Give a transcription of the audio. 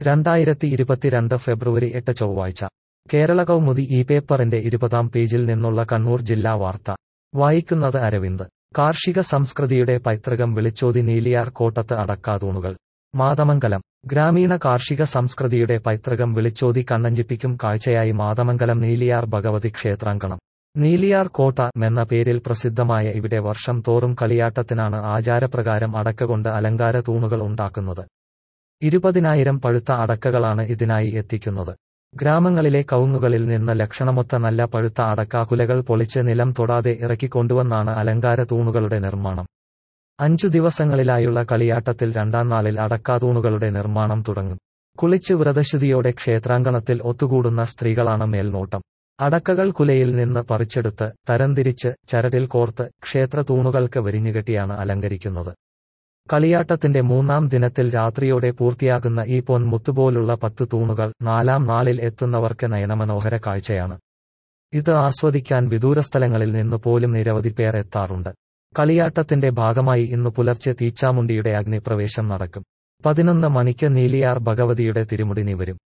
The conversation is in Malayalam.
രണ്ടായിരത്തി ഇരുപത്തിരണ്ട് ഫെബ്രുവരി എട്ട് ചൊവ്വാഴ്ച കേരള കൗമുദി ഈ പേപ്പറിന്റെ ഇരുപതാം പേജിൽ നിന്നുള്ള കണ്ണൂർ ജില്ലാ വാർത്ത വായിക്കുന്നത് അരവിന്ദ് കാർഷിക സംസ്കൃതിയുടെ പൈതൃകം വിളിച്ചോതി നീലിയാർ കോട്ടത്ത് അടക്കാതൂണുകൾ മാതമംഗലം ഗ്രാമീണ കാർഷിക സംസ്കൃതിയുടെ പൈതൃകം വിളിച്ചോതി കണ്ണഞ്ചിപ്പിക്കും കാഴ്ചയായി മാതമംഗലം നീലിയാർ ഭഗവതി ക്ഷേത്രാങ്കണം നീലിയാർ കോട്ട എന്ന പേരിൽ പ്രസിദ്ധമായ ഇവിടെ വർഷം തോറും കളിയാട്ടത്തിനാണ് ആചാരപ്രകാരം അടക്കകൊണ്ട് അലങ്കാര തൂണുകൾ ഉണ്ടാക്കുന്നത് ഇരുപതിനായിരം പഴുത്ത അടക്കകളാണ് ഇതിനായി എത്തിക്കുന്നത് ഗ്രാമങ്ങളിലെ കവുങ്ങുകളിൽ നിന്ന് ലക്ഷണമൊത്ത നല്ല പഴുത്ത അടക്കാക്കുലകൾ പൊളിച്ച് നിലം തൊടാതെ ഇറക്കിക്കൊണ്ടുവന്നാണ് അലങ്കാര തൂണുകളുടെ നിർമ്മാണം അഞ്ചു ദിവസങ്ങളിലായുള്ള കളിയാട്ടത്തിൽ രണ്ടാം നാളിൽ അടക്കാതൂണുകളുടെ നിർമ്മാണം തുടങ്ങും കുളിച്ച് വ്രതശുദ്ധിയോടെ ക്ഷേത്രാങ്കണത്തിൽ ഒത്തുകൂടുന്ന സ്ത്രീകളാണ് മേൽനോട്ടം അടക്കകൾ കുലയിൽ നിന്ന് പറിച്ചെടുത്ത് തരംതിരിച്ച് ചരടിൽ കോർത്ത് ക്ഷേത്ര തൂണുകൾക്ക് വരിഞ്ഞുകെട്ടിയാണ് അലങ്കരിക്കുന്നത് കളിയാട്ടത്തിന്റെ മൂന്നാം ദിനത്തിൽ രാത്രിയോടെ പൂർത്തിയാകുന്ന ഈ പൊൻ മുത്തുപോലുള്ള പത്ത് തൂണുകൾ നാലാം നാളിൽ എത്തുന്നവർക്ക് നയനമനോഹര കാഴ്ചയാണ് ഇത് ആസ്വദിക്കാൻ വിദൂരസ്ഥലങ്ങളിൽ നിന്ന് പോലും നിരവധി പേർ എത്താറുണ്ട് കളിയാട്ടത്തിന്റെ ഭാഗമായി ഇന്ന് പുലർച്ചെ തീച്ചാമുണ്ടിയുടെ അഗ്നിപ്രവേശം നടക്കും പതിനൊന്ന് മണിക്ക് നീലിയാർ ഭഗവതിയുടെ തിരുമുടി നിവരും